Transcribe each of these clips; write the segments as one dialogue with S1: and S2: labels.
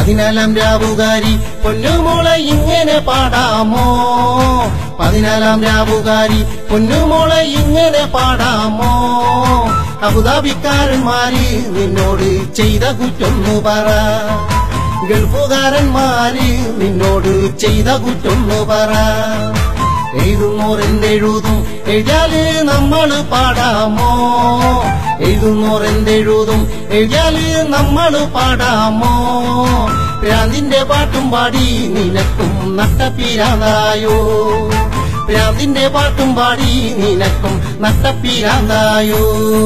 S1: പതിനാലാം രാവുകാരി പൊന്നുമോളെ ഇങ്ങനെ പാടാമോ പതിനാലാം രാവുകാരി പൊന്നുമോളെ ഇങ്ങനെ പാടാമോ അബുദാബിക്കാരന്മാര് നിന്നോട് ചെയ്ത കുറ്റൊന്നു പറ ഗൾഫുകാരന്മാര് നിന്നോട് ചെയ്ത കുറ്റൊന്നു പറ എഴുതുന്നോരെന്തെഴുതും എഴുതിയാല് നമ്മള് പാടാമോ എഴുതുന്നോരെന്തെഴുതും എഴുതിയാല് നമ്മള് പാടാമോ പ്രാന്തിന്റെ പാട്ടും പാടി നിനക്കും നട്ടപ്പീരാന്തായോ പ്രാന്തിന്റെ പാട്ടും പാടി നിനക്കും നട്ടപ്പീരാന്തായോ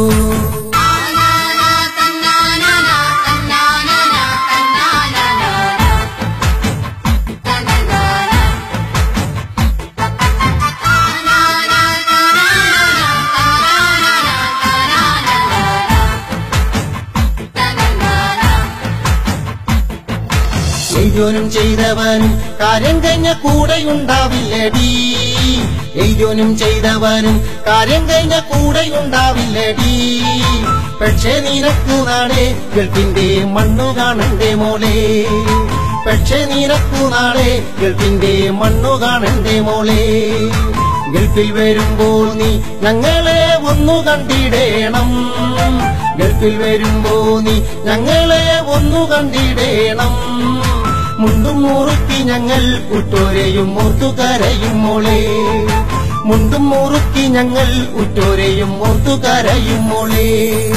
S1: എയ്യോനും ചെയ്തവനും കാര്യം കഴിഞ്ഞ കൂടെയുണ്ടാവില്ലടി എയ്യോനും ചെയ്തവനും കാര്യം കഴിഞ്ഞ കൂടെയുണ്ടാവില്ലടി പക്ഷേ നിനക്കു നാളെ ഗൾഫിന്റെ മണ്ണു കാണണ്ടേ മോളെ പക്ഷേ നിനക്കു നാളെ ഗൾഫിന്റെ മണ്ണു കാണണ്ടേ മോളെ ഗൾഫിൽ വരുമ്പോൾ നീ ഞങ്ങളെ ഒന്നു കണ്ടിടേണം ഗൾഫിൽ വരുമ്പോ നീ ഞങ്ങളെ ഒന്നു കണ്ടിടേണം മുണ്ടും മുറുക്കി ഞങ്ങൾ ഉറ്റോരെയും ഓർത്തുകരയും മോളെ മുണ്ടും മുറുക്കി ഞങ്ങൾ ഉറ്റോരെയും ഓർത്തുകരയും മോളെ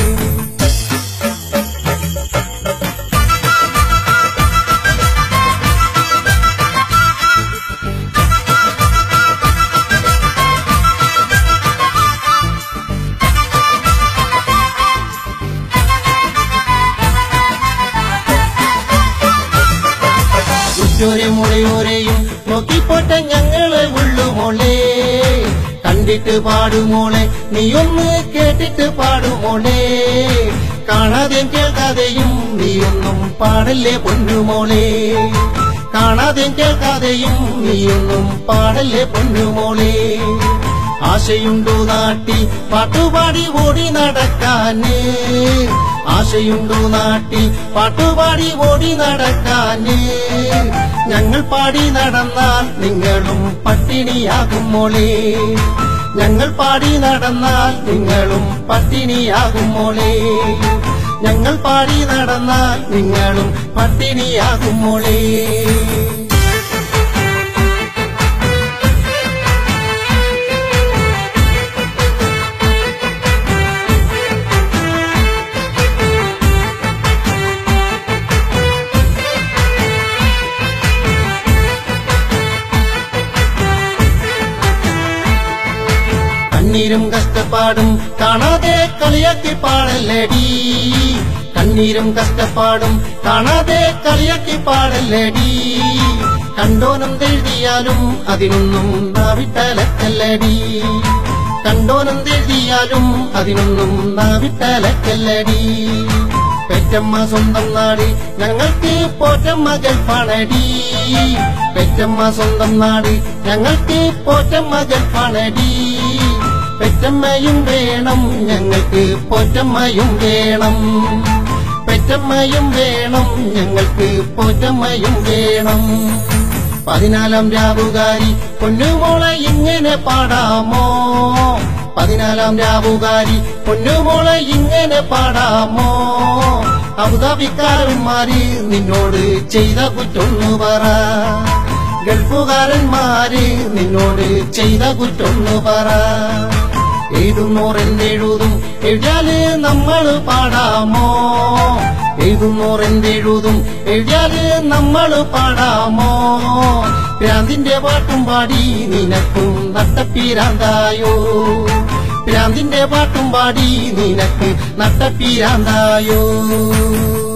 S1: ഉറ്റോരെ മുളയോരെയും നോക്കിപ്പോട്ടെ ഞങ്ങളെ ഉള്ളുമോളെ കണ്ടിട്ട് പാടുമോളെ നീയൊന്ന് കേട്ടിട്ട് പാടുമോളെ കാണാതെയും കേൾക്കാതെയും നീയൊന്നും പാടല്ലേ പൊന്നുമോളെ കാണാതെയും കേൾക്കാതെയും നീയൊന്നും പാടല്ലേ പൊന്നുമോളെ ആശയുണ്ടു നാട്ടി പാട്ടുപാടി ഓടി നടക്കാന് ആശയുണ്ടു നാട്ടി പാട്ടുപാടി ഓടി നടക്കാന് ഞങ്ങൾ പാടി നടന്നാൽ നിങ്ങളും പട്ടിണിയാകും മോളെ ഞങ്ങൾ പാടി നടന്നാൽ നിങ്ങളും പട്ടിണിയാകും മോളെ ഞങ്ങൾ പാടി നടന്നാൽ നിങ്ങളും പട്ടിണിയാകും മോളെ കണ്ണീരും കഷ്ടപ്പാടും കാണാതെ കളിയാക്കി പാടല്ലടി കണ്ണീരും കഷ്ടപ്പാടും കാണാതെ കളിയാക്കി പാടല്ലടി കണ്ടോനം എഴുതിയാലും അതിനൊന്നും നാവിട്ടലക്കല്ലടി കണ്ടോനം എഴുതിയാലും അതിനൊന്നും നാവിട്ടലക്കല്ലടി പെറ്റമ്മ സ്വന്തം നാട് ഞങ്ങൾക്ക് പോറ്റമ്മ ഗൾഫാണടി പെറ്റമ്മ സ്വന്തം നാട് ഞങ്ങൾക്ക് പോറ്റമ്മ ഗൾഫാണടി പെറ്റമ്മയും വേണം ഞങ്ങൾക്ക് പോറ്റമ്മയും വേണം പെറ്റമ്മയും വേണം ഞങ്ങൾക്ക് പോറ്റമ്മയും വേണം പതിനാലാം രാവുകാരി പൊന്നുമോളെ ഇങ്ങനെ പാടാമോ പതിനാലാം രാവുകാരി പൊന്നുമോളെ ഇങ്ങനെ പാടാമോ അബുദാബിക്കാരന്മാര് നിന്നോട് ചെയ്ത കുറ്റൊന്നു പറ ഗൾഫുകാരന്മാര് നിന്നോട് ചെയ്ത കുറ്റൊന്നു പറ എഴുതുന്നോരെന്തെഴുതും എഴുതിയാല് നമ്മള് പാടാമോ എഴുതുന്നോരെന്തെഴുതും എഴുതിയാല് നമ്മള് പാടാമോ പ്രാന്തിന്റെ പാട്ടും പാടി നിനക്കും നട്ടപ്പീരാന്തായോ പ്രാന്തിന്റെ പാട്ടും പാടി നിനക്ക് നട്ടപ്പീരാന്തായോ